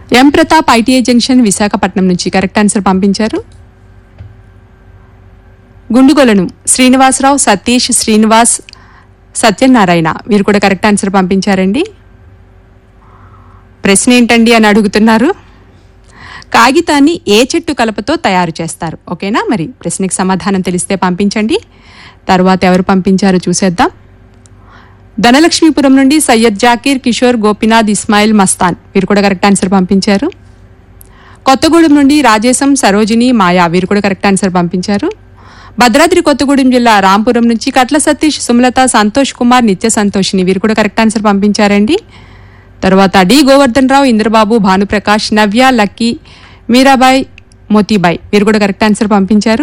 ఎం Pratap ITI junction Visakhapatnam నుంచి correct answer పంపించారు గుండుగొలను శ్రీనివాసరావు సతీష్ శ్రీనివాస్ సత్యనారాయణ వీరు కూడా కరెక్ట్ ఆన్సర్ పంపించారండి ప్రశ్న ఏంటండి అని అడుగుతున్నారు కాగితాన్ని ఏ చెట్టు కలపతో తయారు చేస్తారు ఓకేనా మరి ప్రశ్నకి సమాధానం తెలిస్తే పంపించండి తర్వాత ఎవరు పంపించారో చూసేద్దాం ధనలక్ష్మీపురం నుండి సయ్యద్ జాకీర్ కిషోర్ గోపినాథ్ ఇస్మాయిల్ మస్తాన్ వీరు కూడా కరెక్ట్ ఆన్సర్ పంపించారు కొత్తగూడెం నుండి రాజేశం సరోజిని మాయా వీరు కూడా కరెక్ట్ ఆన్సర్ పంపించారు భద్రాద్రి కొత్తగూడెం జిల్లా రాంపురం నుంచి కట్ల సతీష్ సుమలత సంతోష్ కుమార్ నిత్య సంతోషిని వీరు కూడా కరెక్ట్ ఆన్సర్ పంపించారండి తర్వాత డి గోవర్ధన్ రావు ఇంద్రబాబు భానుప్రకాష్ నవ్య లక్కీ మీరాబాయ్ మోతీబాయ్ వీరు కూడా కరెక్ట్ ఆన్సర్ పంపించారు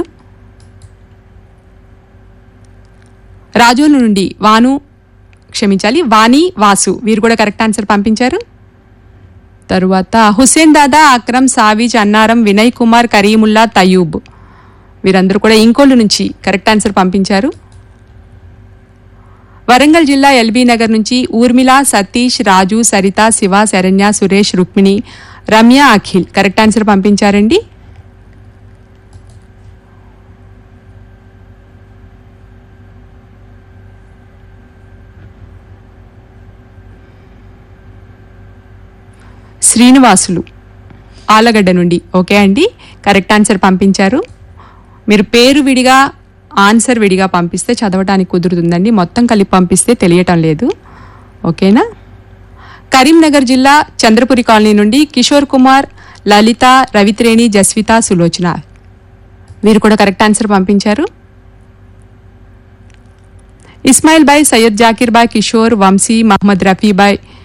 రాజోలు నుండి వాను క్షమించాలి వాణి వాసు వీరు కూడా కరెక్ట్ ఆన్సర్ పంపించారు తరువాత హుసేన్ దాదా అక్రమ్ సావిజ్ అన్నారం వినయ్ కుమార్ కరీముల్లా తయూబ్ వీరందరూ కూడా ఇంకోళ్ళు నుంచి కరెక్ట్ ఆన్సర్ పంపించారు వరంగల్ జిల్లా ఎల్బీ నగర్ నుంచి ఊర్మిళ సతీష్ రాజు సరిత శివ శరణ్య సురేష్ రుక్మిణి రమ్య అఖిల్ కరెక్ట్ ఆన్సర్ పంపించారండి శ్రీనివాసులు ఆలగడ్డ నుండి ఓకే అండి కరెక్ట్ ఆన్సర్ పంపించారు మీరు పేరు విడిగా ఆన్సర్ విడిగా పంపిస్తే చదవటానికి కుదురుతుందండి మొత్తం కలిపి పంపిస్తే తెలియటం లేదు ఓకేనా కరీంనగర్ జిల్లా చంద్రపురి కాలనీ నుండి కిషోర్ కుమార్ లలిత రవిత్రేణి జస్విత సులోచన వీరు కూడా కరెక్ట్ ఆన్సర్ పంపించారు ఇస్మాయిల్ బాయ్ సయ్యద్ జాకీర్ బాయ్ కిషోర్ వంశీ మహమ్మద్ రఫీ బాయ్